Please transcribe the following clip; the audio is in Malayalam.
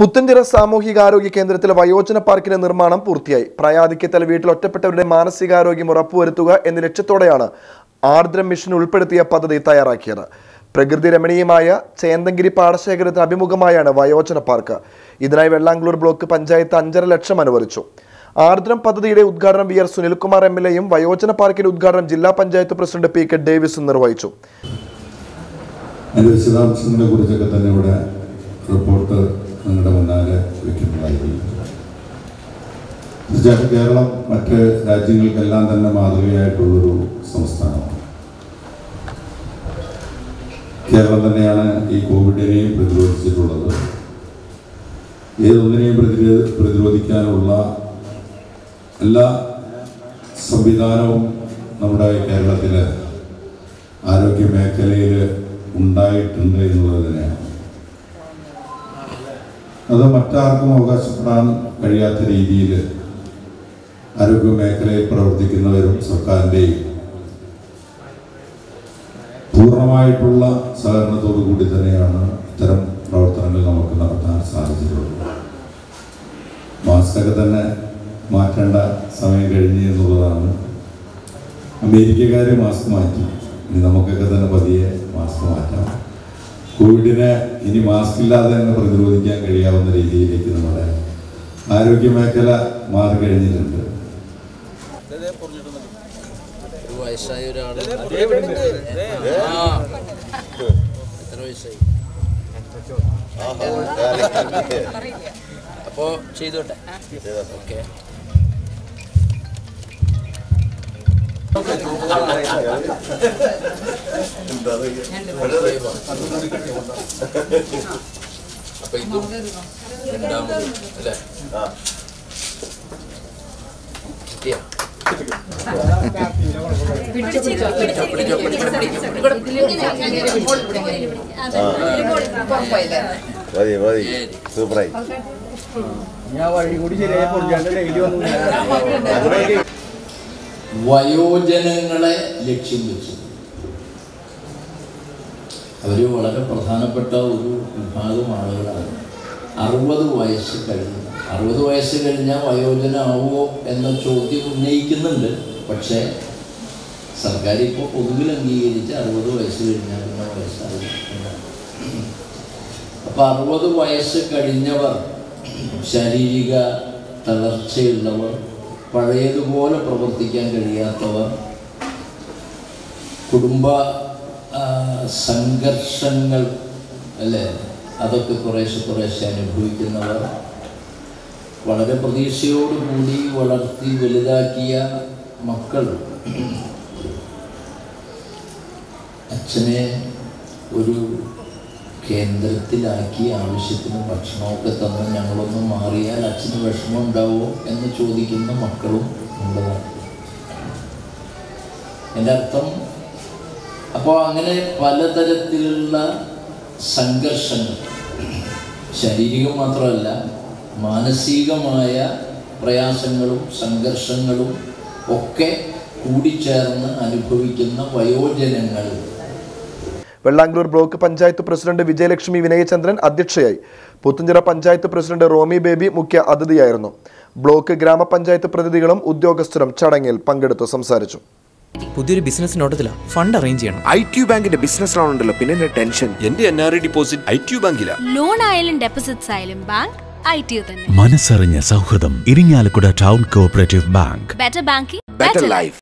പുത്തഞ്ചിറ സാമൂഹികാരോഗ്യ കേന്ദ്രത്തിലെ വയോജന പാർക്കിന്റെ നിർമ്മാണം പൂർത്തിയായി പ്രായാധിക്യത്തിൽ വീട്ടിൽ ഒറ്റപ്പെട്ടവരുടെ മാനസികാരോഗ്യം ഉറപ്പുവരുത്തുക എന്ന ലക്ഷ്യത്തോടെയാണ് ആർദ്രം മിഷൻ ഉൾപ്പെടുത്തിയ പദ്ധതി തയ്യാറാക്കിയത് പ്രകൃതി രമണീയമായ ചേന്തങ്കിരി പാടശേഖരത്തിന് അഭിമുഖമായാണ് വയോജന പാർക്ക് ഇതിനായി വെള്ളാങ്കളൂർ ബ്ലോക്ക് പഞ്ചായത്ത് അഞ്ചര ലക്ഷം അനുവദിച്ചു ആർദ്രം പദ്ധതിയുടെ ഉദ്ഘാടനം V R Sunilkumar M L എയും വയോജന പാർക്കിന്റെ ഉദ്ഘാടനം ജില്ലാ പഞ്ചായത്ത് പ്രസിഡന്റ് പി കെ ഡേവിസും നിർവഹിച്ചു അതിൻ്റെ വിശദാംശങ്ങളെ കുറിച്ചൊക്കെ തന്നെ ഇവിടെ റിപ്പോർട്ട് നിങ്ങളുടെ മുന്നാലെ വയ്ക്കുന്നതായിരിക്കും തീർച്ചയായിട്ടും കേരളം മറ്റ് രാജ്യങ്ങൾക്കെല്ലാം തന്നെ മാതൃകയായിട്ടുള്ളൊരു സംസ്ഥാനമാണ് കേരളം തന്നെയാണ് ഈ കോവിഡിനെയും പ്രതിരോധിച്ചിട്ടുള്ളത് ഏതൊന്നിനെയും പ്രതിരോ പ്രതിരോധിക്കാനുള്ള എല്ലാ സംവിധാനവും നമ്മുടെ കേരളത്തിൽ ആരോഗ്യ മേഖലയിൽ ഉണ്ടായിട്ടുണ്ട് എന്നുള്ളത് തന്നെയാണ് അത് മറ്റാർക്കും അവകാശപ്പെടാൻ കഴിയാത്ത രീതിയിൽ ആരോഗ്യ മേഖലയിൽ പ്രവർത്തിക്കുന്നവരും സർക്കാരിൻ്റെയും പൂർണ്ണമായിട്ടുള്ള സഹകരണത്തോടു കൂടി തന്നെയാണ് ഇത്തരം പ്രവർത്തനങ്ങൾ നമുക്ക് നടത്താൻ സാധിച്ചിട്ടുള്ളത് മാസ്കൊക്കെ തന്നെ മാറ്റേണ്ട സമയം കഴിഞ്ഞു എന്നുള്ളതാണ് അമേരിക്കക്കാർ മാസ്ക് മാറ്റി ഇനി നമുക്കൊക്കെ തന്നെ പതിയെ മാസ്ക് മാറ്റാം കോവിഡിനെ ഇനി മാസ്ക് ഇല്ലാതെ തന്നെ പ്രതിരോധിക്കാൻ കഴിയാവുന്ന രീതിയിലേക്ക് നമ്മുടെ ആരോഗ്യ മേഖല മാറിക്കഴിഞ്ഞിട്ടുണ്ട് ഒരു വയസ്സായ ഒരാള് ആ. എത്ര വയസ്സായി അപ്പോ ചെയ്തോട്ടെ ഓക്കെ അപ്പൊ ഇതും രണ്ടാമത് അല്ലേ കിട്ടിയാ പിടിച്ചോ പിടിച്ചോ പിടിച്ചോ മതി മതി സൂപ്പറായി വയോജനങ്ങളെ ലക്ഷ്യം വെച്ചു അവർ വളരെ പ്രധാനപ്പെട്ട ഒരു വിഭാഗം ആളുകളാണ് അറുപത് വയസ്സ് കഴിഞ്ഞ അറുപത് വയസ്സ് കഴിഞ്ഞാൽ വയോജനാവോ എന്ന ചോദ്യം ഉന്നയിക്കുന്നുണ്ട് പക്ഷേ സർക്കാർ ഇപ്പോൾ പൊതുവിൽ അംഗീകരിച്ച് അറുപത് വയസ്സ് കഴിഞ്ഞാൽ പിന്നെ വയസ്സായി എന്നാണ് അപ്പോൾ അറുപത് വയസ്സ് കഴിഞ്ഞവർ ശാരീരിക തളർച്ചയുള്ളവർ പഴയതുപോലെ പ്രവർത്തിക്കാൻ കഴിയാത്തവർ കുടുംബ ആ, സംഘർഷങ്ങൾ അല്ലേ അതൊക്കെ കുറേശ്ശെ കുറേശ്ശെ അനുഭവിക്കുന്നവർ വളരെ പ്രതീക്ഷയോടുകൂടി വളർത്തി വലുതാക്കിയ മക്കൾ അച്ഛനെ ഒരു കേന്ദ്രത്തിലാക്കി ആവശ്യത്തിന് ഭക്ഷണമൊക്കെ തന്ന് ഞങ്ങളൊന്ന് മാറിയാൽ അച്ഛന് വിഷമം ഉണ്ടാവുമോ എന്ന് ചോദിക്കുന്ന മക്കളും നമ്മുടെ നാട്ടിൽ എൻ്റെ അർത്ഥം അപ്പോൾ അങ്ങനെ പലതരത്തിലുള്ള സംഘർഷങ്ങൾ ശാരീരികം മാത്രമല്ല മാനസികമായ പ്രയാസങ്ങളും സംഘർഷങ്ങളും ഒക്കെ കൂടിച്ചേർന്ന് അനുഭവിക്കുന്ന വയോജനങ്ങൾ വെള്ളാങ്കളൂർ ബ്ലോക്ക് പഞ്ചായത്ത് പ്രസിഡന്റ് വിജയലക്ഷ്മി വിനയചന്ദ്രൻ അധ്യക്ഷയായി പുത്തുഞ്ചിറ പഞ്ചായത്ത് പ്രസിഡന്റ് റോമി ബേബി മുഖ്യ അതിഥിയായിരുന്നു ബ്ലോക്ക് ഗ്രാമപഞ്ചായത്ത് പ്രതിനിധികളും ഉദ്യോഗസ്ഥരും ചടങ്ങിൽ പങ്കെടുത്തു സംസാരിച്ചു പുതിയൊരു ബിസിനസ് നോട്ടത്തിലാണ് ഫണ്ട് അറേഞ്ച് ചെയ്യണം ഐ ടി ബാങ്കിന്റെ ബിസിനസ് ലോൺ ഉണ്ടല്ലോ പിന്നെ എന്റെ ടെൻഷൻ എന്റെ N R I deposit I T ബാങ്കിലാ ലോൺ ആയാലും ഡെപ്പോസിറ്റ്സ് ആയാലും ബാങ്ക് ഐ ടി തന്നെ മനസ്സറിഞ്ഞ സൗഹൃദം Irinjalakuda town cooperative bank better banking better life